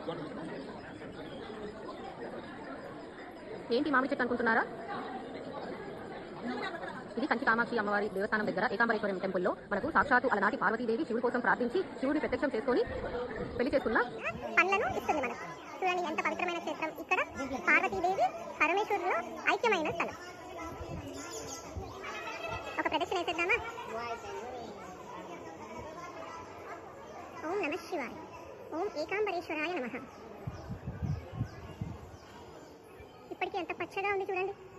ఏంటి మామిడి చెట్టు అనుకుంటున్నారా ఇది కంచి కామాక్షి అమ్మవారి దేవస్థానం దగ్గర ఏకాంబరేశ్వరం టెంపుల్లో మనకు సాక్షాత్తు అలనాటి పార్వతీదేవి శివుడి కోసం ప్రార్థించి శివుడిని ప్రత్యక్షం చేసుకొని పెళ్లి చేసుకున్న పండ్లను ఇస్తుంది మనకు చూడండి ఎంత పవిత్రమైన క్షేత్రం ఇక్కడ పార్వతీదేవి పరమేశ్వరులో ఐక్యమైన స్థలం ఒక ప్రదక్షిణ వేసేద్దామా ఓం నమ శివాయ ఓం ఏకాంబరేశ్వరాయ నమ ఇప్పటికీ ఎంత పచ్చగా ఉంది చూడండి